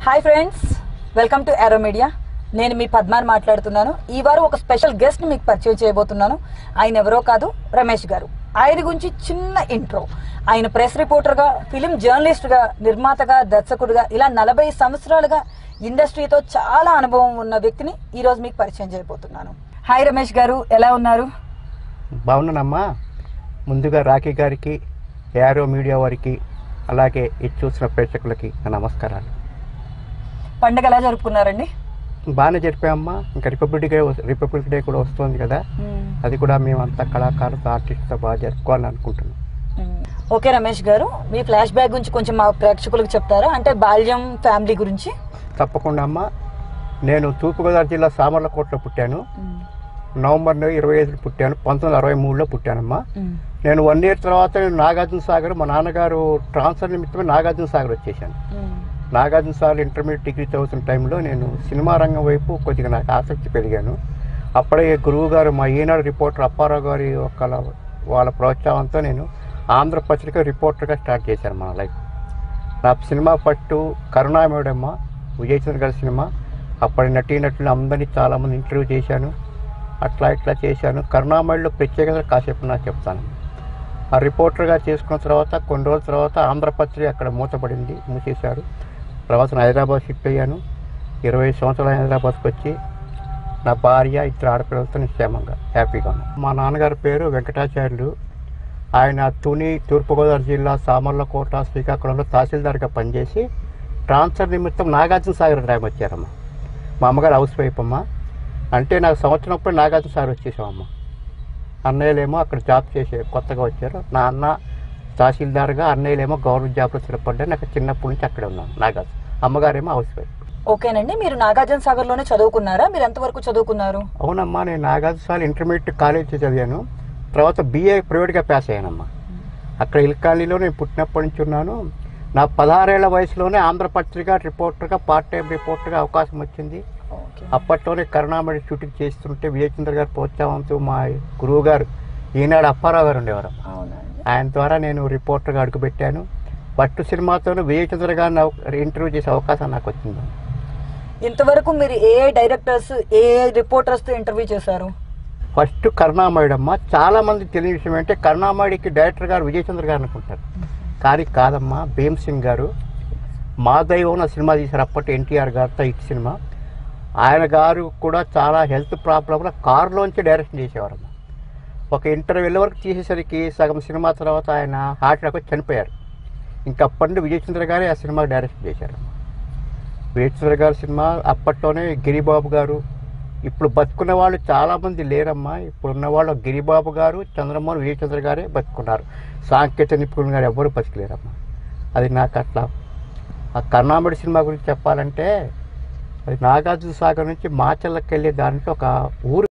Hi friends welcome to aero media నేను మీ పద్మాని మాట్లాడుతున్నాను ఈ వారం ఒక స్పెషల్ గెస్ట్ మీకు పరిచయం చేయబోతున్నాను ఆయన ఎవరో కాదు రమేష్ గారు ఆయన గురించి చిన్న ఇంట్రో ఆయన ప్రెస్ రిపోర్టర్గా ఫిలిం జర్నలిస్ట్గా నిర్మాతగా దర్శకుడిగా ఇలా నలభై సంవత్సరాలుగా ఇండస్ట్రీతో చాలా అనుభవం ఉన్న వ్యక్తిని ఈ రోజు మీకు పరిచయం చేయబోతున్నాను హాయ్ రమేష్ గారు ఎలా ఉన్నారు బాగున్నానమ్మా ముందుగా రాఖీ గారికి యారో మీడియా వారికి అలాగే ఇది చూసిన ప్రేక్షకులకి నా నమస్కారాలు పండగ ఎలా జరుపుకున్నారండి బాగానే జరిపామమ్మా ఇంకా రిపబ్లిక్ డే రిపబ్లిక్ డే కూడా వస్తుంది కదా అది కూడా మేమంతా కళాకారులతో ఆర్టిస్ట్తో బాగా జరుపుకోవాలని అనుకుంటున్నాం మ్మ్. ఓకే రమేష్ గారు మీ ఫ్లాష్ బ్యాక్ గురించి కొంచెం మా ప్రేక్షకులకు చెప్తారా అంటే బాల్యం ఫ్యామిలీ గురించి తప్పకుండా అమ్మా నేను తూర్పుగోదావరి జిల్లా సామర్లకోటలో పుట్టాను నవంబర్ నెల ఇరవై ఐదులో పుట్టాను పంతొమ్మిది వందల అరవై మూడులో పుట్టానమ్మా మ్మ్. నేను వన్ ఇయర్ తర్వాత నేను నాగార్జున సాగర్ మా నాన్నగారు ట్రాన్స్ఫర్ నిమిత్తమే నాగార్జున సాగర్ వచ్చేసాను మ్మ్. నాగార్జున సార్ ఇంటర్మీడియట్ డిగ్రీ చదువుతున్న టైంలో నేను సినిమా రంగం వైపు కొద్దిగా నాకు ఆసక్తి పెరిగాను అప్పుడే గురువు గారు మా ఈనాడు రిపోర్టర్ అప్పారావు గారి ఒక వాళ్ళ ప్రోత్సాహంతో నేను ఆంధ్రపత్రిక రిపోర్టర్గా స్టార్ట్ చేశాను మన లైఫ్ నా సినిమా పట్టు కరుణామేడమ్మ విజయచంద్ర గారి సినిమా అప్పటి నటీనటులు అందరినీ చాలామంది ఇంటర్వ్యూ చేశాను అట్లా ఇట్లా చేశాను కరుణామయుడిలో ప్రత్యేకత కాసేపు నాకు చెప్తాను ఆ రిపోర్టర్గా చేసుకున్న తర్వాత కొన్ని రోజుల తర్వాత ఆంధ్రపత్రిక అక్కడ మూతపడింది మూసేశారు తర్వాత నేను హైదరాబాద్ షిఫ్ట్ అయ్యాను ఇరవై సంవత్సరాలు హైదరాబాద్కి వచ్చి నా భార్య ఇద్దరు ఆడపిల్లలతో నేను క్షేమంగా హ్యాపీగా ఉన్నాను మా నాన్నగారి పేరు వెంకటాచార్యులు ఆయన తుని తూర్పుగోదావరి జిల్లా సామర్లకోట శ్రీకాకుళంలో తహసీల్దార్గా పనిచేసి ట్రాన్స్ఫర్ నిమిత్తం నాగార్జున సాగర్ డ్యామ్ వచ్చారమ్మ మా అమ్మగారు హౌస్ వైఫ్ అమ్మ అంటే నాకు సంవత్సరం అప్పుడు నాగార్జున సాగర్ వచ్చేసామమ్మ అన్నయ్యలేమో అక్కడ జాబ్ చేసే కొత్తగా వచ్చారు నా అన్న తహసీల్దార్గా అన్నయ్యలేమో గవర్నమెంట్ జాబ్లో స్థిరపడ్డా నాకు చిన్నప్పటి నుంచి అక్కడే ఉన్నాను నాగార్జున అమ్మగారేమో హౌస్ వైఫ్ ఓకేనండి మీరు నాగార్జున సాగర్ లోనే చదువుకున్నారా మీరు ఎంతవరకు చదువుకున్నారు అవునమ్మా నేను నాగార్జున సార్ ఇంటర్మీడియట్ కాలేజ్ చదివాను తర్వాత బీఏ ప్రైవేట్గా పాస్ అయ్యానమ్మా అక్కడ ఇల్కాలీలో నేను పుట్టినప్పటి నుంచి ఉన్నాను నా పదహారేళ్ల వయసులోనే ఆంధ్రపత్రిక రిపోర్టర్గా పార్ట్ టైం రిపోర్టర్గా అవకాశం వచ్చింది ఓకే అప్పట్లోనే కరుణామణి షూటింగ్ చేస్తుంటే విజయచంద్ర గారు ప్రోత్సాహంతో మా గురువు గారు ఈనాడు అప్పారావు గారు ఉండేవారు అవునండి ఆయన ద్వారా నేను రిపోర్టర్గా అడుగుపెట్టాను పట్టు సినిమాతోనే విజయచంద్ర గారిని అవ- ఇంటర్వ్యూ చేసే అవకాశం నాకు వచ్చింది ఇంతవరకు మీరు ఏ డైరెక్టర్స్ ఏ రిపోర్టర్స్ తో ఇంటర్వ్యూ చేశారు ఫస్ట్ కరుణామయుడమ్మ చాలా మంది తెలియని విషయం ఏంటంటే కరుణామయుడికి డైరెక్టర్ గారు విజయచంద్ర గారు అనుకుంటారు కానీ కాదమ్మా భీమ్ సింగ్ గారు మా దైవం అన్న సినిమా తీశారు అప్పటి ఎన్టీఆర్ గారితో ఇటు సినిమా ఆయన గారు కూడా చాలా హెల్త్ ప్రాబ్లంలో కారులోంచి డైరెక్షన్ చేసేవారమ్మ ఒక ఇంటర్వ్యూ వెళ్ళే వరకు తీసేసరికి సగం సినిమా తర్వాత ఆయన హార్ట్ అటాక్ వచ్చి చనిపోయారు ఇంకా అప్పటి నుండి విజయచంద్ర గారే ఆ సినిమా డైరెక్షన్ చేశారమ్మ విజయచంద్ర గారి సినిమా అప్పట్లోనే గిరిబాబు గారు ఇప్పుడు బతుకున్న వాళ్ళు చాలామంది లేరమ్మా ఇప్పుడు ఉన్న వాళ్ళు గిరిబాబు గారు చంద్రమోహన్ విజయచంద్ర గారే బతుకున్నారు సాంకేతిక నిపుణులు గారు ఎవరు బతికలేరమ్మా అది నాకు అట్లా ఆ కర్ణామడి సినిమా గురించి చెప్పాలంటే అది నాగార్జున సాగర్ నుంచి మాచల్లకి వెళ్ళే దాంట్లో ఒక ఊరు